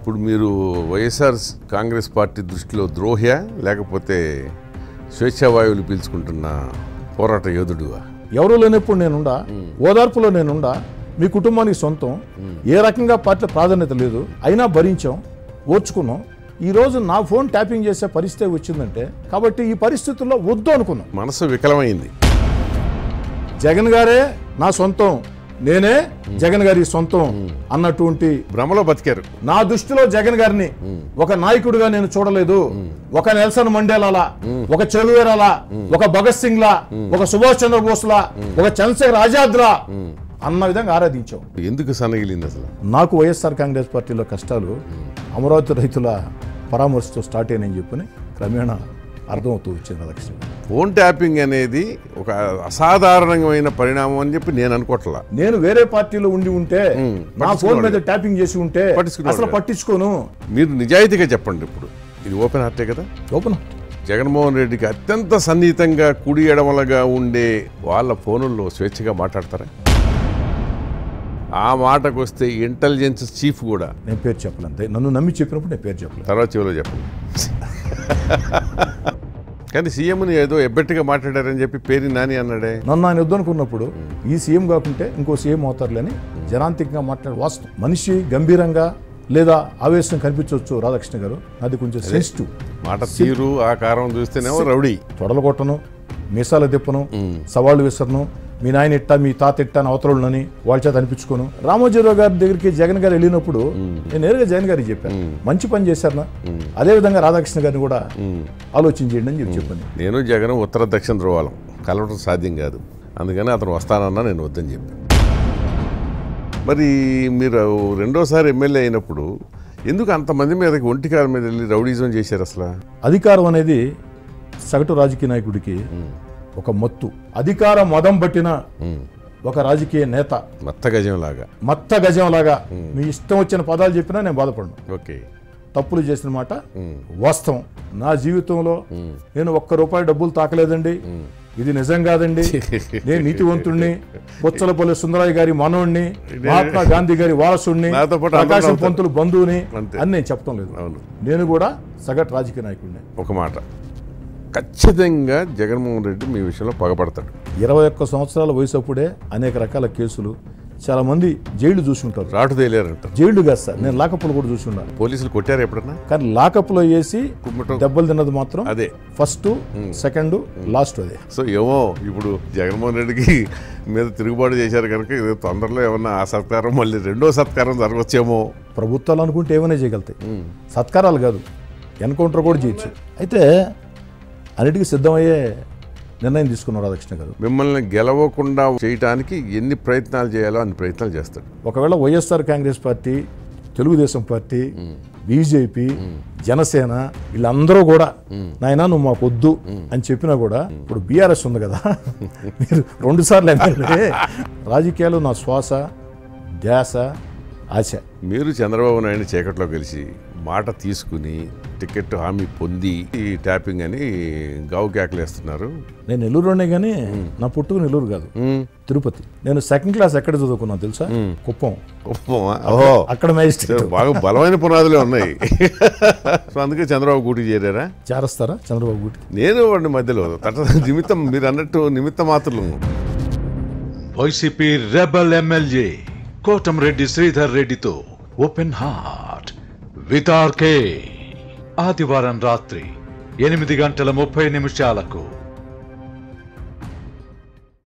ఇప్పుడు మీరు వైఎస్ఆర్ కాంగ్రెస్ పార్టీ దృష్టిలో ద్రోహ్యా లేకపోతే స్వేచ్ఛావాయువులు పీల్చుకుంటున్న పోరాట యోధుడువా ఎవరు లేనప్పుడు నేనుండా ఓదార్పులో నేనుండా మీ కుటుంబానికి సొంతం ఏ రకంగా పార్టీ ప్రాధాన్యత లేదు అయినా భరించాం ఓర్చుకున్నాం ఈ రోజు నా ఫోన్ ట్యాపింగ్ చేసే పరిస్థితి వచ్చిందంటే కాబట్టి ఈ పరిస్థితుల్లో వద్దు అనుకున్నాం మనసు వికలమైంది జగన్ గారే నా సొంతం నేనే జగన్ గారి సొంతం అన్నటువంటి భ్రమలో బతికారు నా దృష్టిలో జగన్ గారిని ఒక నాయకుడిగా నేను చూడలేదు ఒక నెల్సన్ మండేలాలా ఒక చెలువేరాలా ఒక భగత్ సింగ్ లా ఒక సుభాష్ చంద్రబోస్ లా ఒక చంద్రశేఖర్ ఆజాద్ లా అన్న విధంగా ఆరాధించాం ఎందుకు సన్నగిలింది అసలు నాకు వైఎస్ఆర్ కాంగ్రెస్ పార్టీలో కష్టాలు అమరావతి రైతుల పరామర్శతో స్టార్ట్ అయినని చెప్పని క్రమేణా అర్థమవుతూ వచ్చింది లక్ష్యం ఫోన్ ట్యాపింగ్ అనేది ఒక అసాధారణమైన పరిణామం అని చెప్పి నేను అనుకోవట్లా నేను వేరే పార్టీలో ఉండి ఉంటే నా ఫోన్ మీద ట్యాపింగ్ చేసి ఉంటే పట్టించుకునేవాడు అసలు కాదు. పట్టించుకోను మీరు నిజాయితీగా చెప్పండి ఇప్పుడు ఇది ఓపెన్ హార్టే కదా ఓపెన్ జగన్మోహన్ రెడ్డికి అత్యంత సన్నిహితంగా కుడి ఎడమలుగా ఉండే వాళ్ళ ఫోనుల్లో స్వేచ్ఛగా మాట్లాడతారా ఆ మాటకు వస్తే ఇంటెలిజెన్స్ చీఫ్ కూడా నేను పేరు చెప్పలేదు అంతే నన్ను నమ్మి చెప్పినప్పుడు నేను పేరు చెప్పలేదు తర్వాత చివరిలో చెప్పండి కానీ సీఎంని ఏదో ఎబ్బెట్టుగా మాట్లాడారని చెప్పి పేరు నాని అన్నాడే నన్ను ఆయన వద్దనుకున్నప్పుడు ఈ సీఎం కాకుంటే ఇంకో సీఎం అవుతారులేని జనాంతికంగా మాట్లాడే వాస్తవం మనిషి గంభీరంగా లేదా ఆవేశం కనిపించవచ్చు రాధాకృష్ణ గారు అది కొంచెం సెన్సిటివ్ మాట తీరు ఆ కారం చూస్తేనేమో రౌడీ తొడలు కొట్టను మీసాల తిప్పను సవాళ్ళు విసరను మీ నాయన ఇట్టా మీ తాత ఇట్టా అని అవతరులని వాళ్ళ చేత అనిపించుకోను రామోజీరావు గారి దగ్గరికి జగన్ గారు వెళ్ళినప్పుడు నేను నేరుగా జగన్ గారికి చెప్పాను మంచి పని చేశారనా అదే విధంగా రాధాకృష్ణ గారిని కూడా ఆలోచించేయండి అని చెప్పి చెప్పాను నేను జగన్ ఉత్తర దక్షిణ ధ్రువాలం కలవటం సాధ్యం కాదు అందుకని అతను వస్తానన్నా నేను వద్దని చెప్పాను మరి మీరు రెండోసారి ఎమ్మెల్యే అయినప్పుడు ఎందుకు అంతమంది మీదకి ఒంటికాల మీద వెళ్ళి రౌడీజం చేశారు అసలు అధికారం అనేది సగటు రాజకీయ నాయకుడికి ఒక మత్తు అధికార మదం పట్టిన ఒక రాజకీయ నేత మత్త గజం లాగా మత్త గజం లాగా మీ ఇష్టం వచ్చిన పదాలు చెప్పినా నేను బాధపడను ఓకే తప్పులు చేసిన మాట వాస్తవం నా జీవితంలో నేను ఒక్క రూపాయి డబ్బులు తాకలేదండి ఇది నిజం కాదండి నేను నీతివంతుణ్ణి బొచ్చలపల్లి సుందరయ్య గారి మనవుణ్ణి మహాత్మా గాంధీ గారి వారసుణ్ణి నాతో పాటు అందరూ ప్రకాశం అవుతారు. పంతులు బంధువుని అంతే. అని నేను చెప్తాం లేదు అవును నేను కూడా సగటు రాజకీయ నాయకుడిని ఒక మాట ఖచ్చితంగా జగన్మోహన్ రెడ్డి మీ విషయంలో పగపడతాడు ఇరవై ఒక్క సంవత్సరాల వయసు అప్పుడే అనేక రకాల కేసులు చాలా మంది జైలు చూసి ఉంటారు రాటు తేలేరంటారు జైలు కాదు సార్ నేను లాకప్లు కూడా చూసి ఉన్నాను పోలీసులు కొట్టారు ఎప్పుడన్నా కానీ లాకప్లో వేసి కుమ్మటం దెబ్బలు తిన్నది మాత్రం అదే ఫస్ట్ సెకండ్ లాస్ట్ అదే సో ఏమో ఇప్పుడు జగన్మోహన్ రెడ్డికి మీద తిరుగుబాటు చేశారు కనుక ఇది తొందరలో ఏమన్నా ఆ సత్కారం మళ్ళీ రెండో సత్కారం జరగవచ్చేమో ప్రభుత్వాలు అనుకుంటే ఏమైనా చేయగలుగుతాయి సత్కారాలు కాదు ఎన్కౌంటర్ కూడా చేయొచ్చు అయితే అన్నిటికీ సిద్ధమయ్యే నిర్ణయం తీసుకున్నారు రాధాకృష్ణ గారు మిమ్మల్ని గెలవకుండా చేయటానికి ఎన్ని ప్రయత్నాలు చేయాలో అన్ని ప్రయత్నాలు చేస్తాడు ఒకవేళ YSR Congress party Telugu Desam party BJP Janasena వీళ్ళందరూ కూడా నాయనా నువ్వు మాకు వద్దు అని చెప్పినా కూడా ఇప్పుడు బీఆర్ఎస్ ఉంది కదా మీరు రెండు సార్లు ఎమ్మెల్యే రాజకీయాలు నా శ్వాస ధ్యాస ఆశ మీరు చంద్రబాబు నాయుడు చీకట్లో కలిసి మాట తీసుకుని టికెట్ హామీ పొంది ఈ ట్యాపింగ్ అని గావు కేకలేస్తున్నారు నేను నెల్లూరులోనే కానీ నా పుట్టుకు నెల్లూరు కాదు ఉమ్, తిరుపతి నేను సెకండ్ క్లాస్ ఎక్కడ చదువుకున్నాను తెలుసా కుప్పం ఒప్పుకోమా? ఓహో అక్కడ మ్యాజిస్ట్రేట్ బాగా బలమైన పునాదులే ఉన్నాయి సో అందుకే చంద్రబాబు గూటి చేరారా చేరస్తారా చంద్రబాబు గుడి నేను వాడి మధ్యలో తట నిమిత్తం మీరు అన్నట్టు నిమిత్త మాత్రలు YCP rebel MLA Kotamreddy Sridhar రెడ్డితో ఓపెన్ హార్ట్ విత్ ఆర్కే ఆదివారం రాత్రి ఎనిమిది గంటల ముప్పై నిమిషాలకు